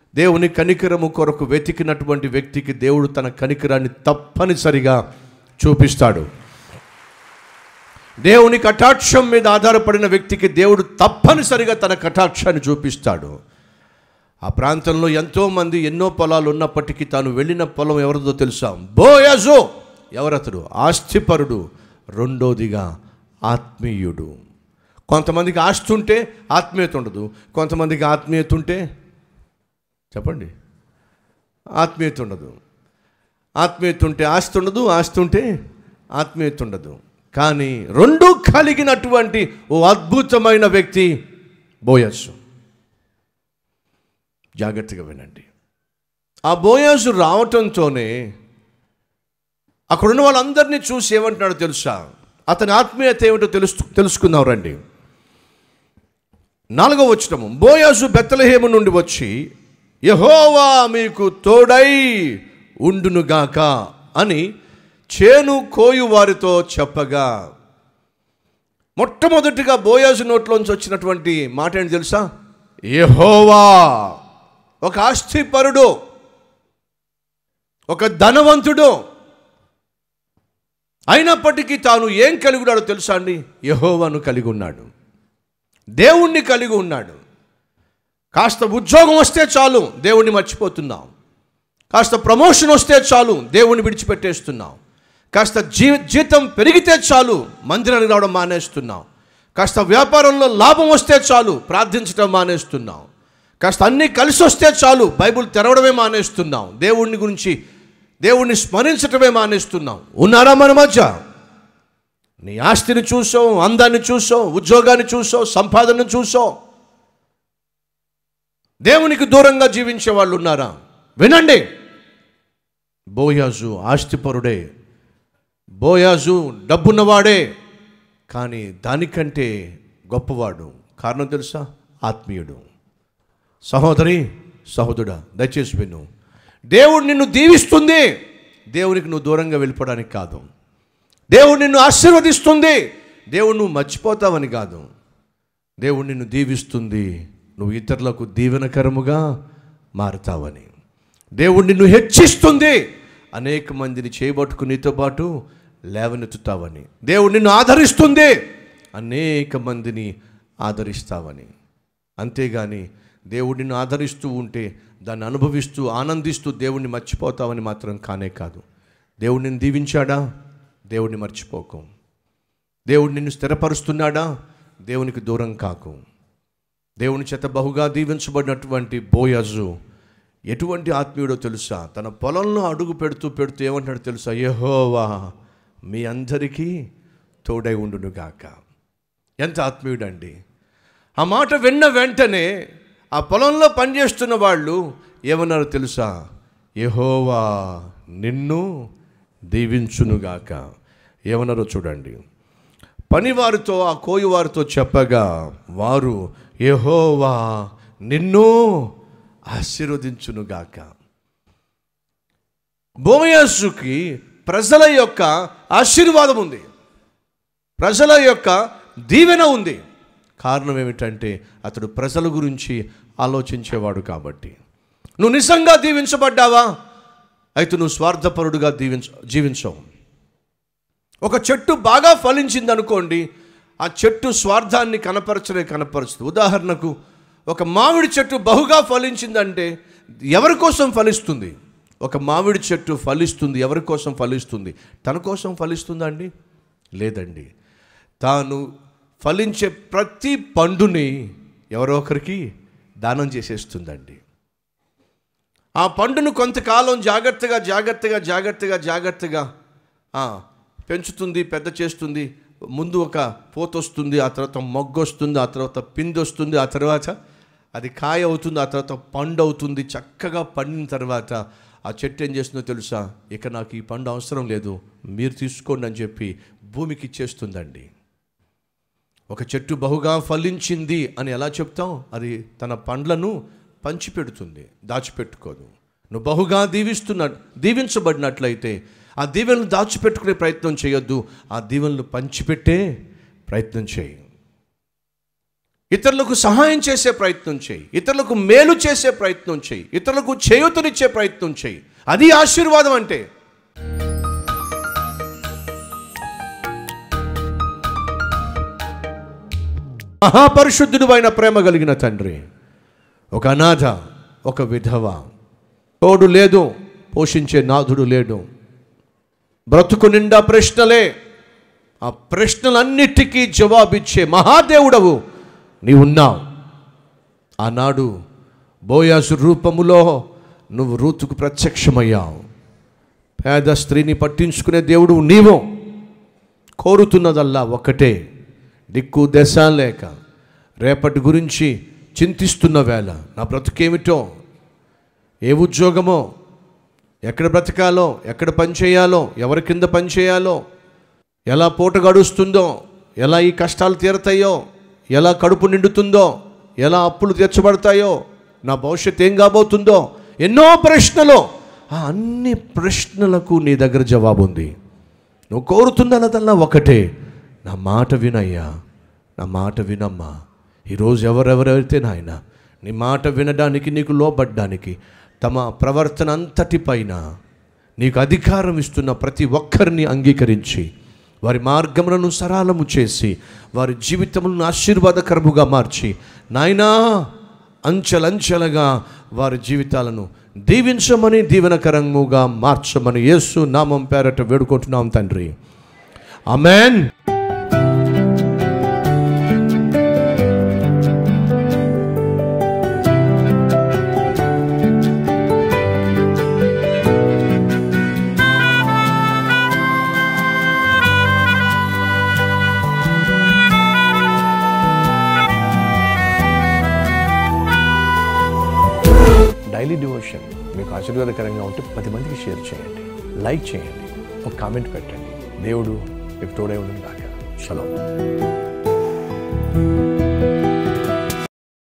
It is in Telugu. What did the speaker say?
దేవుని కనికరము కొరకు వెతికినటువంటి వ్యక్తికి దేవుడు తన కనికరాన్ని తప్పనిసరిగా చూపిస్తాడు దేవుని కటాక్షం మీద ఆధారపడిన వ్యక్తికి దేవుడు తప్పనిసరిగా తన కటాక్షాన్ని చూపిస్తాడు ఆ ప్రాంతంలో ఎంతోమంది ఎన్నో పొలాలు ఉన్నప్పటికీ తాను వెళ్ళిన పొలం ఎవరిదో తెలుసా బోయజో ఎవరతడు ఆస్తిపరుడు రెండోదిగా ఆత్మీయుడు కొంతమందికి ఆస్తి ఉంటే ఆత్మీయత ఉండదు కొంతమందికి ఆత్మీయత ఉంటే చెప్పండి ఆత్మీయత ఉండదు ఆత్మీయత ఉంటే ఆస్తి ఉండదు ఆస్తి ఉంటే ఆత్మీయత ఉండదు కానీ రెండు కలిగినటువంటి ఓ అద్భుతమైన వ్యక్తి బోయస్సు జాగ్రత్తగా వినండి ఆ బోయాసు రావటంతోనే అక్కడున్న వాళ్ళందరినీ చూసి ఏమంటున్నాడో తెలుసా అతని ఆత్మీయత ఏమిటో తెలుసు తెలుసుకుందాం రండి నాలుగో వచ్చినము బోయాసు బెత్తలహేము నుండి వచ్చి యహోవా మీకు తోడై ఉండునుగాక అని చేను కోయు వారితో చెప్పగా మొట్టమొదటిగా బోయాసు నోట్లోంచి వచ్చినటువంటి మాట ఏంటి తెలుసా యహోవా ఒక ఆస్తిపరుడు ఒక ధనవంతుడు అయినప్పటికీ తాను ఏం కలిగి ఉన్నాడో తెలుసా అండి యహోవాను కలిగి ఉన్నాడు దేవుణ్ణి కలిగి ఉన్నాడు కాస్త ఉద్యోగం వస్తే చాలు దేవుణ్ణి మర్చిపోతున్నాం కాస్త ప్రమోషన్ వస్తే చాలు దేవుణ్ణి విడిచిపెట్టేస్తున్నాం కాస్త జీ జీతం పెరిగితే చాలు మందిరానికి రావడం మానేస్తున్నాం కాస్త వ్యాపారంలో లాభం వస్తే చాలు ప్రార్థించడం మానేస్తున్నాం కాస్త అన్నీ కలిసి వస్తే చాలు బైబిల్ తెరవడమే మానేస్తున్నాం దేవుణ్ణి గురించి దేవుణ్ణి స్మరించటమే మానేస్తున్నాం ఉన్నారా మన మధ్య నీ ఆస్తిని చూసావు అందాన్ని చూసావు ఉద్యోగాన్ని చూసావు సంపాదనను చూసావు దేవునికి దూరంగా జీవించే వాళ్ళు ఉన్నారా వినండి బోయాజు ఆస్తిపరుడే బోయాజు డబ్బున్నవాడే కానీ దానికంటే గొప్పవాడు కారణం తెలుసా ఆత్మీయుడు సహోదరి సహోదరుడా దయచేసి విను దేవుడు నిన్ను దీవిస్తుంది దేవునికి నువ్వు దూరంగా వెళ్ళిపోవడానికి కాదు దేవుడు నిన్ను ఆశీర్వదిస్తుంది దేవుడు నువ్వు మర్చిపోతావని కాదు దేవుడు నిన్ను దీవిస్తుంది నువ్వు ఇతరులకు దీవెనకరముగా మారుతావని దేవుడు నిన్ను హెచ్చిస్తుంది అనేక మందిని చేయబట్టుకుని నీతో పాటు లేవనెత్తుతావని దేవుడు నిన్ను ఆదరిస్తుంది అనేక మందిని ఆదరిస్తావని అంతేగాని దేవుడు నిన్ను ఆదరిస్తూ ఉంటే దాన్ని అనుభవిస్తూ ఆనందిస్తూ దేవుణ్ణి మర్చిపోతావని మాత్రం కానే కాదు దేవుడు నిన్ను దీవించాడా దేవుణ్ణి మర్చిపోకు దేవుడు నిన్ను స్థిరపరుస్తున్నాడా దేవునికి దూరం కాకు దేవుని చేత బహుగా దీవించబడినటువంటి బోయజు ఎటువంటి ఆత్మీయుడో తెలుసా తన పొలంలో అడుగు పెడుతూ పెడుతూ ఏమంటాడు తెలుసా యహోవా మీ అందరికీ తోడై ఉండునుగాక ఎంత ఆత్మీయుడండి ఆ మాట విన్న వెంటనే ఆ పొలంలో పనిచేస్తున్న వాళ్ళు ఏమన్నారో తెలుసా యహోవా నిన్ను దీవించునుగాక ఏమన్నారో చూడండి పనివారితో ఆ కోయివారితో చెప్పగా వారు యహోవా నిన్ను ఆశీర్వదించునుగాక బోయస్సుకి ప్రజల యొక్క ఆశీర్వాదం ఉంది ప్రజల యొక్క దీవెన ఉంది కారణం ఏమిటంటే అతడు ప్రజల గురించి ఆలోచించేవాడు కాబట్టి నువ్వు నిజంగా దీవించబడ్డావా అయితే నువ్వు స్వార్థపరుడుగా దీవించ జీవించవు ఒక చెట్టు బాగా ఫలించింది అనుకోండి ఆ చెట్టు స్వార్థాన్ని కనపరచలే కనపరుస్తుంది ఉదాహరణకు ఒక మామిడి చెట్టు బహుగా ఫలించిందంటే ఎవరి కోసం ఫలిస్తుంది ఒక మామిడి చెట్టు ఫలిస్తుంది ఎవరి కోసం ఫలిస్తుంది తన కోసం ఫలిస్తుందా అండి లేదండి తాను ఫలించే ప్రతి పండుని ఎవరో ఒకరికి దానం చేసేస్తుందండి ఆ పండును కొంతకాలం జాగ్రత్తగా జాగ్రత్తగా జాగ్రత్తగా జాగ్రత్తగా ఆ, పెంచుతుంది పెద్ద చేస్తుంది ముందు ఒక పూత వస్తుంది ఆ తర్వాత మొగ్గు వస్తుంది ఆ తర్వాత పిండి వస్తుంది ఆ తర్వాత అది కాయ అవుతుంది ఆ తర్వాత పండు అవుతుంది చక్కగా పండిన తర్వాత ఆ చెట్టు ఏం చేస్తుందో తెలుసా ఇక నాకు ఈ పండు అవసరం లేదు మీరు తీసుకోండి అని చెప్పి భూమికి ఇచ్చేస్తుందండి ఒక చెట్టు బహుగా ఫలించింది అని ఎలా చెప్తాం అది తన పండ్లను పంచిపెడుతుంది దాచిపెట్టుకోదు నువ్వు బహుగా దీవిస్తున్న దీవించబడినట్లయితే ఆ దీవెనలు దాచిపెట్టుకునే ప్రయత్నం చేయొద్దు ఆ దీవెనలు పంచిపెట్టే ప్రయత్నం చేయి ఇతరులకు సహాయం చేసే ప్రయత్నం చేయి ఇతరులకు మేలు చేసే ప్రయత్నం చేయి ఇతరులకు చేయూతనిచ్చే ప్రయత్నం చేయి అది ఆశీర్వాదం అంటే మహాపరిశుద్ధుడు అయిన ప్రేమ కలిగిన తండ్రి ఒక అనాథ ఒక విధవ తోడు లేదు పోషించే నాథుడు లేడు బ్రతుకు నిండా ప్రశ్నలే ఆ ప్రశ్నలన్నిటికీ జవాబిచ్చే మహాదేవుడవు నీవున్నావు ఆనాడు బోయాసు రూపములో నువ్వు రూతుకు ప్రత్యక్షమయ్యావు పేద స్త్రీని పట్టించుకునే దేవుడు నీవు కోరుతున్నదల్లా ఒకటే దిక్కు దశ లేక రేపటి గురించి చింతిస్తున్న వేళ నా బ్రతుకేమిటో ఏ ఉద్యోగమో ఎక్కడ బ్రతకాలో ఎక్కడ పని చేయాలో ఎవరి కింద పని చేయాలో ఎలా పూట గడుస్తుందో ఎలా ఈ కష్టాలు తీరతాయో ఎలా కడుపు నిండుతుందో ఎలా అప్పులు తీర్చబడతాయో నా భవిష్యత్తు ఏం కాబోతుందో ఎన్నో ప్రశ్నలు ఆ అన్ని ప్రశ్నలకు నీ దగ్గర జవాబు ఉంది నువ్వు కోరుతున్నదల్లా ఒకటే నా మాట వినయ్యా నా మాట వినమ్మా ఈరోజు ఎవరెవరైతే నాయన నీ మాట వినడానికి నీకు లోబడ్డానికి తమ ప్రవర్తన అంతటిపైన నీకు అధికారం ఇస్తున్న ప్రతి ఒక్కరిని అంగీకరించి వారి మార్గములను సరళము చేసి వారి జీవితములను ఆశీర్వాదకరముగా మార్చి నాయనా అంచెలంచెలుగా వారి జీవితాలను దీవించమని దీవెనకరముగా మార్చమని యేసు నామం పేరట వేడుకుంటున్నాం తండ్రి అమెన్ డైలీ డివోషన్ మీకు ఆశీర్వాదకరంగా ఉంటే పది మందికి షేర్ చేయండి లైక్ చేయండి ఒక కామెంట్ పెట్టండి దేవుడు మీకు తోడే ఉండదు కాక చలో